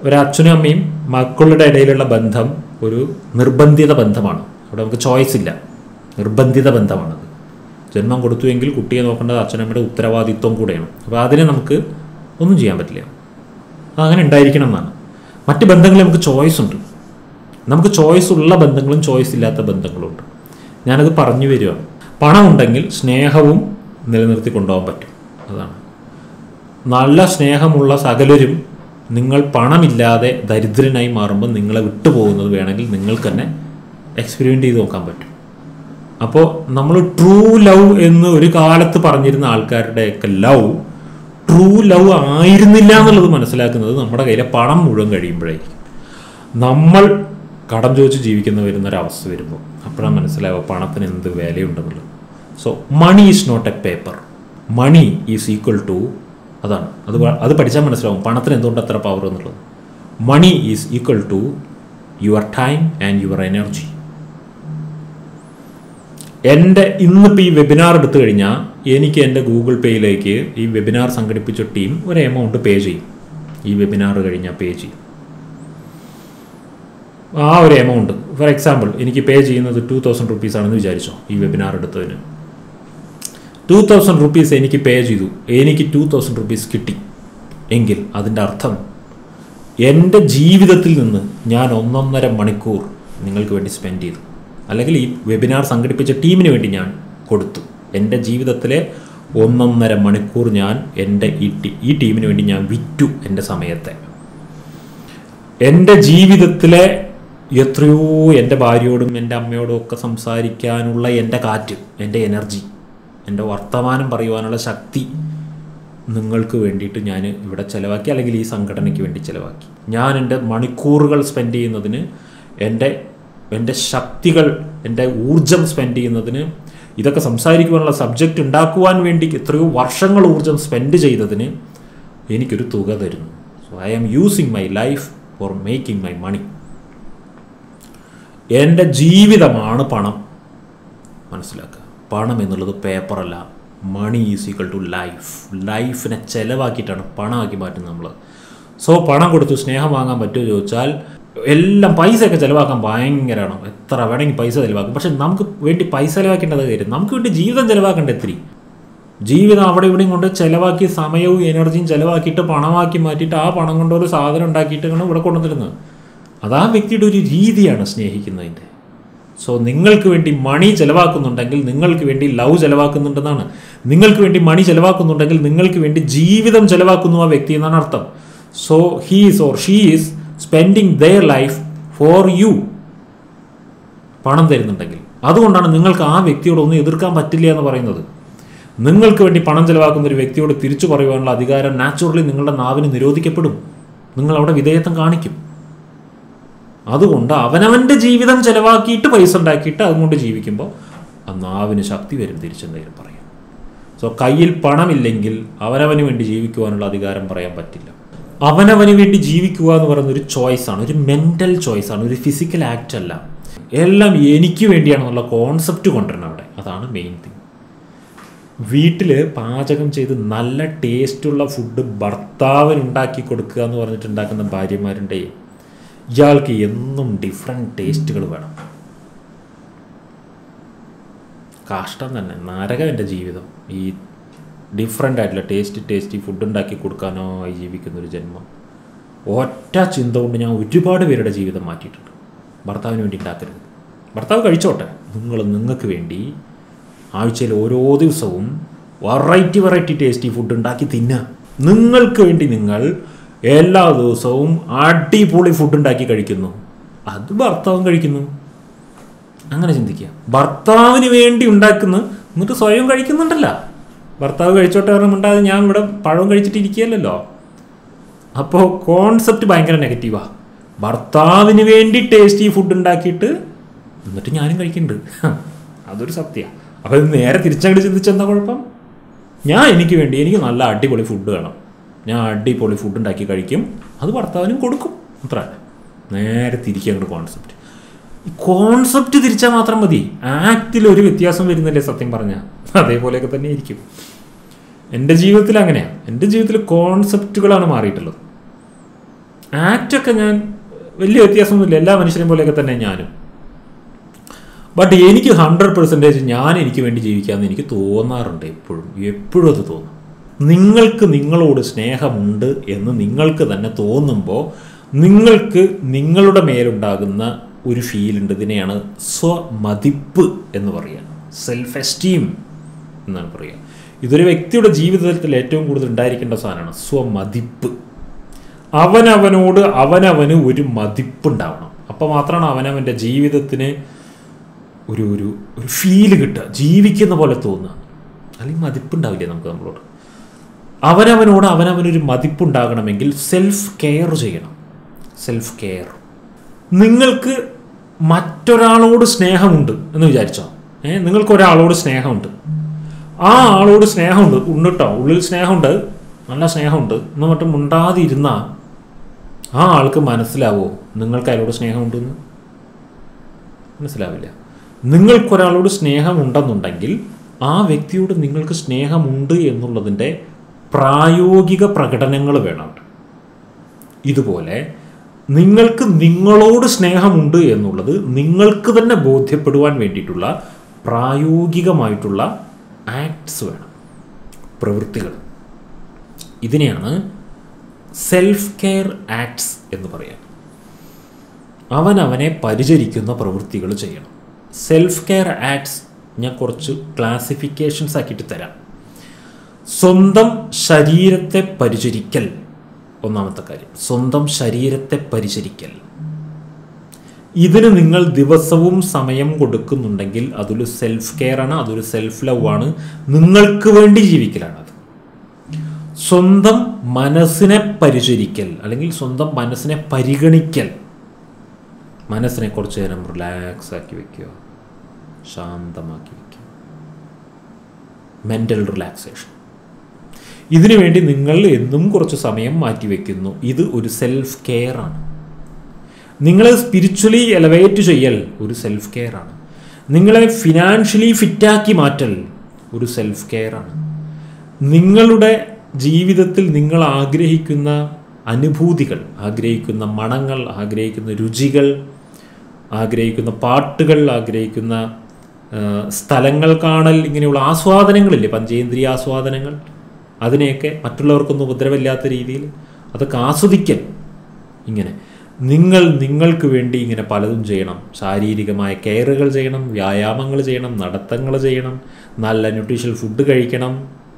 ഒരു അച്ഛനും അമ്മയും മക്കളുടെ ഇടയിലുള്ള ബന്ധം ഒരു നിർബന്ധിത ബന്ധമാണ് അവിടെ നമുക്ക് ചോയ്സ് ഇല്ല നിർബന്ധിത ബന്ധമാണത് ജന്മം കൊടുത്തുവെങ്കിൽ കുട്ടിയെ നോക്കേണ്ടത് അച്ഛനമ്മയുടെ ഉത്തരവാദിത്വം കൂടെയാണ് അപ്പോൾ അതിനെ നമുക്ക് ഒന്നും ചെയ്യാൻ പറ്റില്ല അങ്ങനെ ഉണ്ടായിരിക്കണം എന്നാണ് മറ്റ് ബന്ധങ്ങളിൽ നമുക്ക് ചോയ്സ് ഉണ്ട് നമുക്ക് ചോയ്സ് ഉള്ള ബന്ധങ്ങളും ചോയ്സ് ഇല്ലാത്ത ബന്ധങ്ങളും ഉണ്ട് ഞാനത് പറഞ്ഞു വരികയാണ് പണം ഉണ്ടെങ്കിൽ സ്നേഹവും നിലനിർത്തി കൊണ്ടുപോകാൻ പറ്റും അതാണ് നല്ല സ്നേഹമുള്ള സകലരും നിങ്ങൾ പണമില്ലാതെ ദരിദ്രനായി മാറുമ്പോൾ നിങ്ങളെ വിട്ടുപോകുന്നത് വേണമെങ്കിൽ നിങ്ങൾക്ക് തന്നെ എക്സ്പെരിമെൻ്റ് ചെയ്ത് നോക്കാൻ പറ്റും അപ്പോൾ നമ്മൾ ട്രൂ ലവ് എന്ന് ഒരു കാലത്ത് പറഞ്ഞിരുന്ന ആൾക്കാരുടെയൊക്കെ ലവ് ട്രൂ ലവ് ആയിരുന്നില്ല എന്നുള്ളത് മനസ്സിലാക്കുന്നത് നമ്മുടെ കയ്യിലെ പണം മുഴുവൻ കഴിയുമ്പോഴായിരിക്കും നമ്മൾ കടം ചോദിച്ച് ജീവിക്കുന്ന വരുന്ന ഒരു അവസ്ഥ വരുമ്പോൾ അപ്പോഴാണ് മനസ്സിലാവുക പണത്തിന് എന്ത് വിലയുണ്ടെന്നുള്ളത് so money is not a paper money is equal to അതാണ് അത് പ- അത് പഠിച്ചാൽ മനസ്സിലാവും പണത്തിന് എന്തുകൊണ്ട് അത്ര പവർ എന്നുള്ളത് money is equal to your time and your energy എൻ്റെ ഇന്നിപ്പോൾ ഈ വെബിനാർ എടുത്തു കഴിഞ്ഞാൽ എനിക്ക് എൻ്റെ ഗൂഗിൾ പേയിലേക്ക് ഈ വെബിനാർ സംഘടിപ്പിച്ച ടീം ഒരു എമൗണ്ട് പേ ചെയ്യും ഈ വെബിനാർ കഴിഞ്ഞാൽ പേ ചെയ്യും ആ ഒരു എമൗണ്ട് ഫോർ എക്സാമ്പിൾ എനിക്ക് പേ ചെയ്യുന്നത് ടു തൗസൻഡ് റുപ്പീസ് ആണെന്ന് വിചാരിച്ചോ ഈ വെബിനാർ എടുത്തതിന് ടു തൗസൻഡ് റുപ്പീസ് എനിക്ക് പേ ചെയ്തു എനിക്ക് ടു തൗസൻഡ് റുപ്പീസ് കിട്ടി എങ്കിൽ അതിൻ്റെ അർത്ഥം എൻ്റെ ജീവിതത്തിൽ നിന്ന് ഞാൻ ഒന്നൊന്നര മണിക്കൂർ നിങ്ങൾക്ക് വേണ്ടി സ്പെൻഡ് ചെയ്തു അല്ലെങ്കിൽ ഈ വെബിനാർ സംഘടിപ്പിച്ച ടീമിന് വേണ്ടി ഞാൻ കൊടുത്തു എൻ്റെ ജീവിതത്തിലെ ഒന്നൊന്നര മണിക്കൂർ ഞാൻ എൻ്റെ ഈ ടീ- ഈ ടീമിന് വേണ്ടി ഞാൻ വിറ്റു എൻ്റെ സമയത്തെ എൻ്റെ ജീവിതത്തിലെ എത്രയോ എൻ്റെ ഭാര്യയോടും എൻ്റെ അമ്മയോടും ഒക്കെ സംസാരിക്കാനുള്ള എൻ്റെ കാറ്റ് എൻ്റെ എനർജി എൻ്റെ വർത്തമാനം പറയുവാനുള്ള ശക്തി നിങ്ങൾക്ക് വേണ്ടിയിട്ട് ഞാൻ ഇവിടെ ചിലവാക്കി അല്ലെങ്കിൽ ഈ സംഘടനയ്ക്ക് വേണ്ടി ചിലവാക്കി ഞാൻ എൻ്റെ മണിക്കൂറുകൾ സ്പെൻഡ് ചെയ്യുന്നതിന് എൻ്റെ എൻ്റെ ശക്തികൾ എൻ്റെ ഊർജം സ്പെൻഡ് ചെയ്യുന്നതിന് ഇതൊക്കെ സംസാരിക്കുവാനുള്ള സബ്ജക്റ്റ് ഉണ്ടാക്കുവാൻ വേണ്ടി എത്രയോ വർഷങ്ങൾ ഊർജം സ്പെൻഡ് ചെയ്തതിന് എനിക്കൊരു തുക തരുന്നു so I am using my life for making my money എൻ്റെ ജീവിതമാണ് പണം മനസ്സിലാക്കുക പണം എന്നുള്ളത് പേപ്പറല്ല money is equal to life ലൈഫിനെ ചിലവാക്കിയിട്ടാണ് പണമാക്കി മാറ്റുന്നത് നമ്മൾ സോ പണം കൊടുത്ത് സ്നേഹം വാങ്ങാൻ പറ്റുമോ ചോദിച്ചാൽ എല്ലാം പൈസയൊക്കെ ചിലവാക്കാൻ ഭയങ്കരമാണ് എത്ര വേണമെങ്കിൽ പൈസ ചിലവാക്കും പക്ഷെ നമുക്ക് വേണ്ടി പൈസ ചിലവാക്കേണ്ടത് കാര്യം നമുക്ക് വേണ്ടി ജീവിതം ചിലവാക്കേണ്ട എത്തിരി ജീവിതം അവിടെ ഇവിടെയും കൊണ്ട് ചിലവാക്കി സമയവും എനർജിയും ചിലവാക്കിയിട്ട് പണമാക്കി മാറ്റിയിട്ട് ആ പണം കൊണ്ട് ഒരു സാധനം ഉണ്ടാക്കിയിട്ടാണ് ഇവിടെ കൊണ്ടുവന്നിരുന്നത് അത് ആ വ്യക്തിയുടെ ഒരു രീതിയാണ് സ്നേഹിക്കുന്നതിൻ്റെ സോ നിങ്ങൾക്ക് വേണ്ടി മണി ചിലവാക്കുന്നുണ്ടെങ്കിൽ നിങ്ങൾക്ക് വേണ്ടി ലവ് ചിലവാക്കുന്നുണ്ടെന്നാണ് നിങ്ങൾക്ക് വേണ്ടി മണി ചിലവാക്കുന്നുണ്ടെങ്കിൽ നിങ്ങൾക്ക് വേണ്ടി ജീവിതം ചിലവാക്കുന്നു ആ വ്യക്തി എന്നാണ് അർത്ഥം so he's or she is spending their life for you പണം തരുന്നുണ്ടെങ്കിൽ അതുകൊണ്ടാണ് നിങ്ങൾക്ക് ആ വ്യക്തിയോട് ഒന്നും എതിർക്കാൻ പറ്റില്ല എന്ന് പറയുന്നത് നിങ്ങൾക്ക് വേണ്ടി പണം ചെലവാക്കുന്ന ഒരു വ്യക്തിയോട് തിരിച്ചു പറയുവാനുള്ള അധികാരം നാച്ചുറലി നിങ്ങളുടെ നാവിന് നിരോധിക്കപ്പെടും നിങ്ങൾ അവിടെ വിധേയത്വം കാണിക്കും അതുകൊണ്ട് അവനവൻ്റെ ജീവിതം ചെലവാക്കിയിട്ട് പൈസ ഉണ്ടാക്കിയിട്ട് അതുകൊണ്ട് ജീവിക്കുമ്പോൾ ആ നാവിന് ശക്തി വരും തിരിച്ചെന്തെങ്കിലും പറയാം സോ കയ്യിൽ പണമില്ലെങ്കിൽ അവനവന് വേണ്ടി ജീവിക്കുവാനുള്ള അധികാരം പറയാൻ പറ്റില്ല അവനവന് വേണ്ടി ജീവിക്കുക എന്ന് പറയുന്ന ഒരു ചോയ്സ് ആണ് ഒരു മെൻ്റൽ ചോയ്സ് ആണ് ഒരു ഫിസിക്കൽ ആക്ട് അല്ല എല്ലാം എനിക്ക് വേണ്ടിയാണെന്നുള്ള കോൺസെപ്റ്റ് കൊണ്ടുവരണം അവിടെ അതാണ് മെയിൻ തിങ് വീട്ടിൽ പാചകം ചെയ്ത് നല്ല ടേസ്റ്റുള്ള ഫുഡ് ഭർത്താവിന് ഉണ്ടാക്കി കൊടുക്കുക എന്ന് പറഞ്ഞിട്ട് ഉണ്ടാക്കുന്ന ഭാര്യമാരുണ്ടേ ഇയാൾക്ക് എന്നും ഡിഫറെൻറ്റ് ടേസ്റ്റുകൾ വേണം കഷ്ടം തന്നെ നരകം എൻ്റെ ജീവിതം ഈ ഡിഫറെൻ്റ് ആയിട്ടുള്ള ടേസ്റ്റ് ടേസ്റ്റി ഫുഡ് ഉണ്ടാക്കി കൊടുക്കാനോ ആയി ജീവിക്കുന്ന ഒരു ജന്മം ഒറ്റ ചിന്ത കൊണ്ട് ഞാൻ ഒരുപാട് പേരുടെ ജീവിതം മാറ്റിയിട്ടുണ്ട് ഭർത്താവിന് വേണ്ടി ഉണ്ടാക്കരുത് ഭർത്താവ് കഴിച്ചോട്ടെ നിങ്ങൾ നിങ്ങൾക്ക് വേണ്ടി ആഴ്ചയിൽ ഓരോ ദിവസവും വെറൈറ്റി വെറൈറ്റി ടേസ്റ്റി ഫുഡ് ഉണ്ടാക്കി തിന്നുക നിങ്ങൾക്ക് വേണ്ടി നിങ്ങൾ എല്ലാ ദിവസവും അടിപൊളി ഫുഡ് ഉണ്ടാക്കി കഴിക്കുന്നു അത് ഭർത്താവും കഴിക്കുന്നു അങ്ങനെ ചിന്തിക്കുക ഭർത്താവിന് വേണ്ടി ഉണ്ടാക്കുന്നു എന്നിട്ട് സ്വയം കഴിക്കുന്നുണ്ടല്ല ഭർത്താവ് കഴിച്ചോട്ടെ പറഞ്ഞുണ്ടാതെ ഞാൻ ഇവിടെ പഴം കഴിച്ചിട്ട് ഇരിക്കുകയല്ലോ അപ്പോൾ കോൺസെപ്റ്റ് ഭയങ്കര നെഗറ്റീവാണ് ഭർത്താവിന് വേണ്ടി ടേസ്റ്റി ഫുഡ് ഉണ്ടാക്കിയിട്ട് എന്നിട്ട് ഞാനും കഴിക്കുന്നുണ്ട് ഹ, അതൊരു സത്യമാണ് അപ്പോൾ ഇത് നേരെ തിരിച്ചങ്ങോട്ട് ചിന്തിച്ചെന്താ കുഴപ്പം ഞാൻ എനിക്ക് വേണ്ടി എനിക്ക് നല്ല അടിപൊളി ഫുഡ് വേണം ഞാൻ അടിപൊളി ഫുഡ് ഉണ്ടാക്കി കഴിക്കും അത് ഭർത്താവിനും കൊടുക്കും അത്ര നേരെ തിരിക്കുക കോൺസെപ്റ്റ് ഈ കോൺസെപ്റ്റ് തിരിച്ചാൽ മാത്രം മതി ആക്റ്റിൽ ഒരു വ്യത്യാസം വരുന്നില്ലേ സത്യം പറഞ്ഞാൽ അതേപോലെയൊക്കെ തന്നെ ഇരിക്കും എൻ്റെ ജീവിതത്തിൽ അങ്ങനെയാണ് എൻ്റെ ജീവിതത്തിൽ കോൺസെപ്റ്റുകളാണ് മാറിയിട്ടുള്ളത് ആക്റ്റൊക്കെ ഞാൻ വലിയ വ്യത്യാസമൊന്നുമില്ല എല്ലാ മനുഷ്യരെയും പോലെയൊക്കെ തന്നെ ഞാനും ബട്ട് എനിക്ക് ഹൺഡ്രഡ് പെർസെൻറ്റേജ് ഞാൻ എനിക്ക് വേണ്ടി ജീവിക്കാമെന്ന് എനിക്ക് തോന്നാറുണ്ട് എപ്പോഴും എപ്പോഴും അത് തോന്നും നിങ്ങൾക്ക് നിങ്ങളോട് സ്നേഹമുണ്ട് എന്ന് നിങ്ങൾക്ക് തന്നെ തോന്നുമ്പോൾ നിങ്ങൾക്ക് നിങ്ങളുടെ മേലുണ്ടാകുന്ന ഒരു ഫീലുണ്ട് ഇതിനെയാണ് സ്വമതിപ്പ് എന്ന് പറയുക സെൽഫ് എസ്റ്റീം എന്നാണ് പറയുക ഇതൊരു വ്യക്തിയുടെ ജീവിതത്തിൽ ഏറ്റവും കൂടുതൽ ഉണ്ടായിരിക്കേണ്ട സാധനമാണ് സ്വമതിപ്പ് അവനവനോട് അവനവന് ഒരു മതിപ്പുണ്ടാവണം അപ്പോൾ മാത്രമാണ് അവനവൻ്റെ ജീവിതത്തിന് ഒരു ഒരു ഒരു ഫീല് കിട്ടുക ജീവിക്കുന്ന പോലെ തോന്നുക അല്ലെങ്കിൽ മതിപ്പുണ്ടാവില്ലേ നമുക്ക് നമ്മളോട് അവനവനോട് അവനവനൊരു മതിപ്പുണ്ടാകണമെങ്കിൽ സെൽഫ് കെയർ ചെയ്യണം സെൽഫ് കെയർ നിങ്ങൾക്ക് മറ്റൊരാളോട് സ്നേഹമുണ്ട് എന്ന് വിചാരിച്ചോ ഏ നിങ്ങൾക്ക് ഒരാളോട് സ്നേഹമുണ്ട് ആ ആളോട് സ്നേഹമുണ്ട് ഉണ്ട് കേട്ടോ ഉള്ളിൽ സ്നേഹമുണ്ട് നല്ല സ്നേഹമുണ്ട് എന്ന് മറ്റും മുണ്ടാതിരുന്ന ആ ആൾക്ക് മനസ്സിലാവോ നിങ്ങൾക്ക് അയാളോട് സ്നേഹമുണ്ടെന്ന് മനസ്സിലാവില്ല നിങ്ങൾക്കൊരാളോട് സ്നേഹമുണ്ടെന്നുണ്ടെങ്കിൽ ആ വ്യക്തിയോട് നിങ്ങൾക്ക് സ്നേഹമുണ്ട് എന്നുള്ളതിൻ്റെ പ്രായോഗിക പ്രകടനങ്ങൾ വേണം ഇതുപോലെ നിങ്ങൾക്ക് നിങ്ങളോട് സ്നേഹമുണ്ട് എന്നുള്ളത് നിങ്ങൾക്ക് തന്നെ ബോധ്യപ്പെടുവാൻ വേണ്ടിയിട്ടുള്ള പ്രായോഗികമായിട്ടുള്ള ആക്ട്സ് വേണം പ്രവൃത്തികൾ ഇതിനെയാണ് സെൽഫ് കെയർ ആക്ട്സ് എന്ന് പറയാം അവൻ അവനെ പരിചരിക്കുന്ന പ്രവൃത്തികൾ ചെയ്യണം സെൽഫ് കെയർ ആക്ട്സ് ഞാൻ കുറച്ച് ക്ലാസിഫിക്കേഷൻസ് ആക്കിയിട്ട് തരാം സ്വന്തം ശരീരത്തെ പരിചരിക്കൽ ഒന്നാമത്തെ കാര്യം സ്വന്തം ശരീരത്തെ പരിചരിക്കൽ ഇതിന് നിങ്ങൾ ദിവസവും സമയം കൊടുക്കുന്നുണ്ടെങ്കിൽ അതൊരു സെൽഫ് കെയർ ആണ് അതൊരു സെൽഫ് ലവ് ആണ് നിങ്ങൾക്ക് വേണ്ടി ജീവിക്കലാണ് അത് സ്വന്തം മനസ്സിനെ പരിചരിക്കൽ അല്ലെങ്കിൽ സ്വന്തം മനസ്സിനെ പരിഗണിക്കൽ മനസ്സിനെ കുറച്ച് നേരം റിലാക്സ് ആക്കി വെക്കുക ശാന്തമാക്കി വെക്കുക മെൻ്റൽ റിലാക്സേഷൻ ഇതിനു വേണ്ടി നിങ്ങൾ എന്നും കുറച്ച് സമയം മാറ്റി വെക്കുന്നു ഇത് ഒരു സെൽഫ് കെയർ ആണ് നിങ്ങളെ സ്പിരിച്വലി എലവേറ്റ് ചെയ്യൽ ഒരു സെൽഫ് കെയർ ആണ് നിങ്ങളെ ഫിനാൻഷ്യലി ഫിറ്റാക്കി മാറ്റൽ ഒരു സെൽഫ് കെയർ ആണ് നിങ്ങളുടെ ജീവിതത്തിൽ നിങ്ങൾ ആഗ്രഹിക്കുന്ന അനുഭൂതികൾ ആഗ്രഹിക്കുന്ന മണങ്ങൾ ആഗ്രഹിക്കുന്ന രുചികൾ ആഗ്രഹിക്കുന്ന പാട്ടുകൾ ആഗ്രഹിക്കുന്ന ആ, സ്ഥലങ്ങൾ കാണൽ ഇങ്ങനെയുള്ള ആസ്വാദനങ്ങളില്ലേ പഞ്ചേന്ദ്രിയ ആസ്വാദനങ്ങൾ അതിനെയൊക്കെ മറ്റുള്ളവർക്കൊന്നും ഉപദ്രവമില്ലാത്ത രീതിയിൽ അതൊക്കെ ആസ്വദിക്കൽ ഇങ്ങനെ നിങ്ങൾ നിങ്ങൾക്ക് വേണ്ടി ഇങ്ങനെ പലതും ചെയ്യണം ശാരീരികമായ കെയറുകൾ ചെയ്യണം വ്യായാമങ്ങൾ ചെയ്യണം നടത്തങ്ങൾ ചെയ്യണം നല്ല ന്യൂട്രീഷ്യൽ ഫുഡ് കഴിക്കണം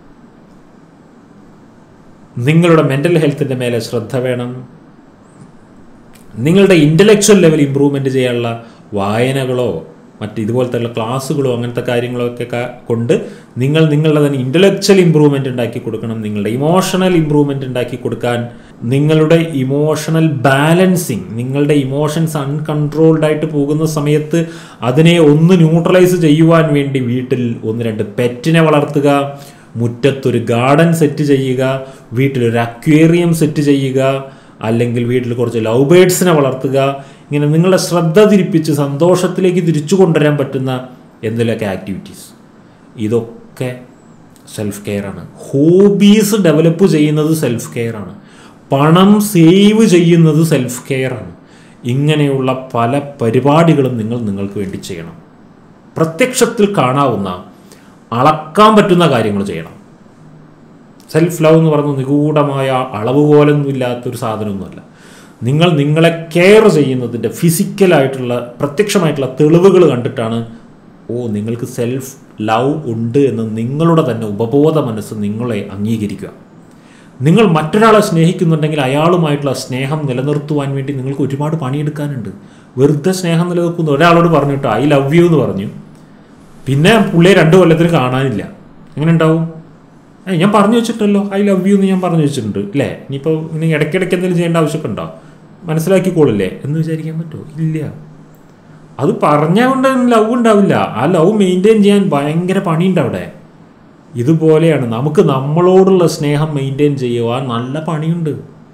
നിങ്ങളുടെ മെൻ്റൽ ഹെൽത്തിൻ്റെ മേലെ ശ്രദ്ധ വേണം നിങ്ങളുടെ ഇൻ്റലക്ച്വൽ ലെവൽ ഇമ്പ്രൂവ്മെൻറ്റ് ചെയ്യാനുള്ള വായനകളോ മറ്റ് ഇതുപോലത്തെ ക്ലാസ്സുകളോ അങ്ങനത്തെ കാര്യങ്ങളോ ഒക്കെ ക- കൊണ്ട് നിങ്ങൾ നിങ്ങളുടെ തന്നെ ഇൻ്റലക്ച്വൽ ഇമ്പ്രൂവ്മെൻ്റ് ഉണ്ടാക്കി കൊടുക്കണം നിങ്ങളുടെ ഇമോഷണൽ ഇമ്പ്രൂവ്മെൻ്റ് ഉണ്ടാക്കി കൊടുക്കാൻ നിങ്ങളുടെ ഇമോഷണൽ ബാലൻസിങ് നിങ്ങളുടെ ഇമോഷൻസ് അൺകൺട്രോൾഡ് ആയിട്ട് പോകുന്ന സമയത്ത് അതിനെ ഒന്ന് ന്യൂട്രലൈസ് ചെയ്യുവാൻ വേണ്ടി വീട്ടിൽ ഒന്ന് രണ്ട് പെറ്റിനെ വളർത്തുക മുറ്റത്തൊരു ഗാർഡൻ സെറ്റ് ചെയ്യുക വീട്ടിലൊരു അക്വേറിയം സെറ്റ് ചെയ്യുക അല്ലെങ്കിൽ വീട്ടിൽ കുറച്ച് ലവ് ബേഡ്സിനെ വളർത്തുക ഇങ്ങനെ നിങ്ങളുടെ ശ്രദ്ധ തിരിപ്പിച്ച് സന്തോഷത്തിലേക്ക് തിരിച്ചു കൊണ്ടുവരാൻ പറ്റുന്ന എന്തെങ്കിലുമൊക്കെ ആക്ടിവിറ്റീസ് ഇതൊക്കെ സെൽഫ് കെയർ ആണ് ഹോബീസ് ഡെവലപ്പ് ചെയ്യുന്നത് സെൽഫ് കെയർ ആണ് പണം സേവ് ചെയ്യുന്നത് സെൽഫ് കെയർ ആണ് ഇങ്ങനെയുള്ള പല പരിപാടികളും നിങ്ങൾ നിങ്ങൾക്ക് വേണ്ടി ചെയ്യണം പ്രത്യക്ഷത്തിൽ കാണാവുന്ന അളക്കാൻ പറ്റുന്ന കാര്യങ്ങൾ ചെയ്യണം സെൽഫ് ലവ് എന്ന് പറയുന്നത് നിഗൂഢമായ അളവ് പോലൊന്നും ഇല്ലാത്തൊരു സാധനമൊന്നുമല്ല നിങ്ങൾ നിങ്ങളെ കെയർ ചെയ്യുന്നതിൻ്റെ ഫിസിക്കലായിട്ടുള്ള പ്രത്യക്ഷമായിട്ടുള്ള തെളിവുകൾ കണ്ടിട്ടാണ് ഓ നിങ്ങൾക്ക് സെൽഫ് ലവ് ഉണ്ട് എന്ന് നിങ്ങളുടെ തന്നെ ഉപബോധ മനസ്സ് നിങ്ങളെ അംഗീകരിക്കുക നിങ്ങൾ മറ്റൊരാളെ സ്നേഹിക്കുന്നുണ്ടെങ്കിൽ അയാളുമായിട്ടുള്ള സ്നേഹം നിലനിർത്തുവാൻ വേണ്ടി നിങ്ങൾക്ക് ഒരുപാട് പണിയെടുക്കാനുണ്ട് വെറുതെ സ്നേഹം നിലനിർത്തുന്നു ഒരാളോട് പറഞ്ഞിട്ട് ഐ ലവ് യു എന്ന് പറഞ്ഞു പിന്നെ പുള്ളിയെ രണ്ട് കൊല്ലത്തിന് കാണാനില്ല എങ്ങനെ ഉണ്ടാവും ഏയ് ഞാൻ പറഞ്ഞു വെച്ചിട്ടല്ലോ ഐ ലവ് യു എന്ന് ഞാൻ പറഞ്ഞു വെച്ചിട്ടുണ്ട് അല്ലേ ഇനിയിപ്പോൾ ഇനി ഇടയ്ക്കിടയ്ക്ക് എന്തെങ്കിലും ചെയ്യേണ്ട ആവശ്യമൊക്കെ ഉണ്ടോ മനസ്സിലാക്കിക്കോളില്ലേ എന്ന് വിചാരിക്കാൻ പറ്റുമോ ഇല്ല അത് പറഞ്ഞാൽ കൊണ്ട് ലവ് ഉണ്ടാവില്ല ആ ലവ് മെയിൻറ്റെയിൻ ചെയ്യാൻ ഭയങ്കര പണിയുണ്ട് അവിടെ ഇതുപോലെയാണ് നമുക്ക് നമ്മളോടുള്ള സ്നേഹം മെയിൻറ്റെയിൻ ചെയ്യുവാൻ നല്ല പണിയുണ്ട്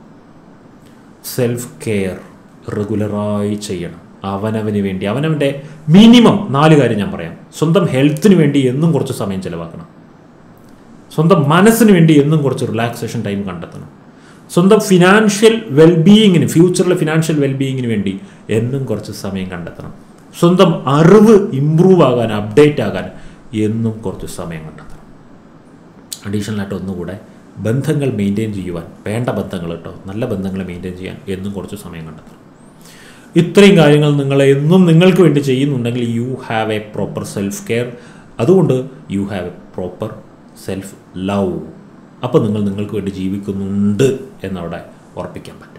സെൽഫ് കെയർ റെഗുലറായി ചെയ്യണം അവനവന് വേണ്ടി അവനവൻ്റെ മിനിമം നാല് കാര്യം ഞാൻ പറയാം സ്വന്തം ഹെൽത്തിന് വേണ്ടി എന്നും കുറച്ച് സമയം ചിലവാക്കണം സ്വന്തം മനസ്സിന് വേണ്ടി എന്നും കുറച്ച് റിലാക്സേഷൻ ടൈം കണ്ടെത്തണം സ്വന്തം ഫിനാൻഷ്യൽ വെൽബീയിങ്ങിന് ഫ്യൂച്ചറിലെ ഫിനാൻഷ്യൽ വെൽബീയിങ്ങിന് വേണ്ടി എന്നും കുറച്ച് സമയം കണ്ടെത്തണം സ്വന്തം അറിവ് ഇമ്പ്രൂവ് ആകാൻ അപ്ഡേറ്റ് ആകാൻ എന്നും കുറച്ച് സമയം കണ്ടെത്തണം അഡീഷണലായിട്ട് ഒന്നുകൂടെ ബന്ധങ്ങൾ മെയിൻറ്റെയിൻ ചെയ്യുവാൻ വേണ്ട ബന്ധങ്ങൾ കേട്ടോ നല്ല ബന്ധങ്ങൾ മെയിൻറ്റെയിൻ ചെയ്യാൻ എന്നും കുറച്ച് സമയം കണ്ടെത്തണം ഇത്രയും കാര്യങ്ങൾ നിങ്ങൾ എന്നും നിങ്ങൾക്ക് വേണ്ടി ചെയ്യുന്നുണ്ടെങ്കിൽ you have a proper self care അതുകൊണ്ട് you have a proper self love അപ്പോൾ നിങ്ങൾ നിങ്ങൾക്ക് വേണ്ടി ജീവിക്കുന്നുണ്ട് എന്നവിടെ ഉറപ്പിക്കാൻ പറ്റും